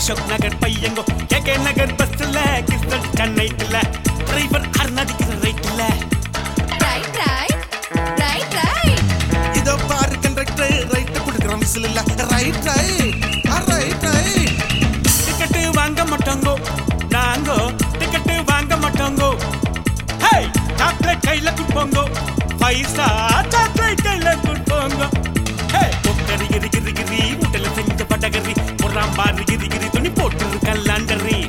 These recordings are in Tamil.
அசோக் நகர் பையங்கோ கே நகர் பஸ்ல கிறிஸ்டல் சென்னைட்டுல டிரைவர் அருணாதிக்கிற ரைட்டுல ரைட் ரைட் ரைட் ரைட் இதோ பாரு கண்டக்டர் ரைட் கொடுக்குறோம் விசில் இல்ல right right right right ticket வாங்க மாட்டோங்கோ நாங்கோ டிக்கெட்டு வாங்க மாட்டோங்கோ ஹே சாக்லேட் கையில குடுப்போங்கோ பைசா சாக்லேட் கையில குடுப்போங்கோ ஹே பொக்கரி கிரி கிரி கிரி வீட்டுல செஞ்ச பட்டகரி ஒரு பாரு கிரி கிரி துணி போட்டு கல்லாண்டரி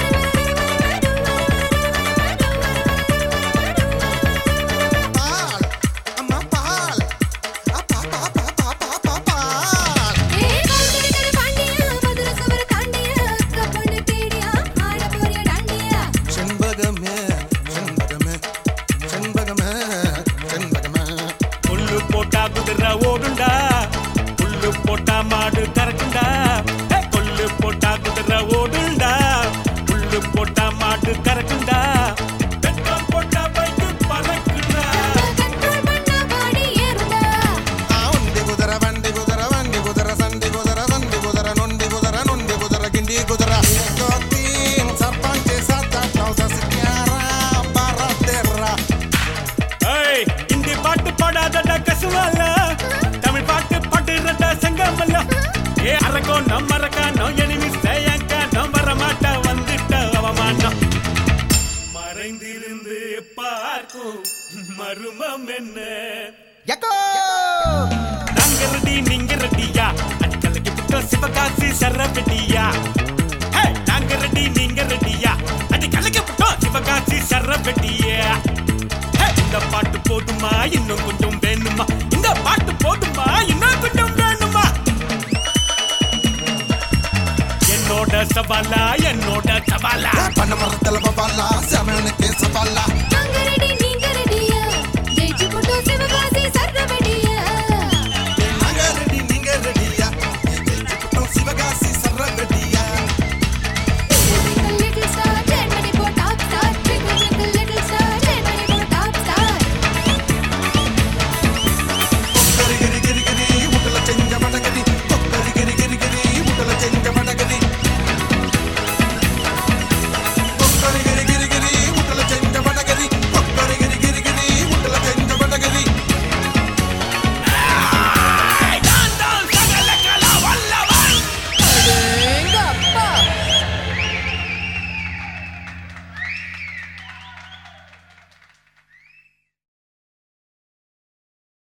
பால் அம்மா பால் அப்பா பா பா பா பா பா பால் ஏ பால்கனி கடை பாண்டியா மதுரை சுவர் தாண்டியா அக்கா பொண்ணு தேடியா ஆட போறியா டாண்டியா செண்பகமே செண்பகமே செண்பகமே செண்பகமே புல்லு போட்டா குதிரை ஓடுண்டா புல்லு போட்டா மாடு கறக்குண்டா ஹே, புல்லு போட்டா குதிரை ஓடுண்டா புல்லு போட்டா மாடு கறக்குண்டா பெட்ரோல் போட்டா பைக்கு பறக்குண்டா கண்ட்ரோல் பண்ணா பாடி ஏறுடா ఆ ఉండి కుదర వండి కుదర వండి కుదర సండి కుదర సండి కుదర నొండి కుదర నొండి కుదర గిండి కుదర తీన్ సర్పంచ్ సత్త ట్రౌజర్స్ క్యారా బారా తెర్రా ஏய் இந்தி பாட்டு பாடாதடா கசுவால தமிழ் பாட்டு பாடுறடா சங்கமல்ல ஏ அரகோ நம்ம அரக்கானோ எனிமி சேயங்கானோ வரமாட்டா வந்துட்ட அவமானம் மறைந்திருந்து பார்க்கும் மருமம் என்ன ఎక్కో நாங்க ரெடி நீங்க ரெடியா அடிக்கலைக்கு புட்டோ சிவகாசி சரவெடியா ஹே, நாங்க ரெடி நீங்க ரெடியா அடிக்கலைக்கு புட்டோ சிவகாசி சரவெடியா ஹே, இந்த பாட்டு போதுமா இன்னும் கொஞ்சம் வேணுமா இந்த பாட்டு போதுமா இன்னும் கொஞ்சம் வேணுமா என்னோட சவாலா என்னோட சவாலா పన్న మరతల బాల శమనకి సవాల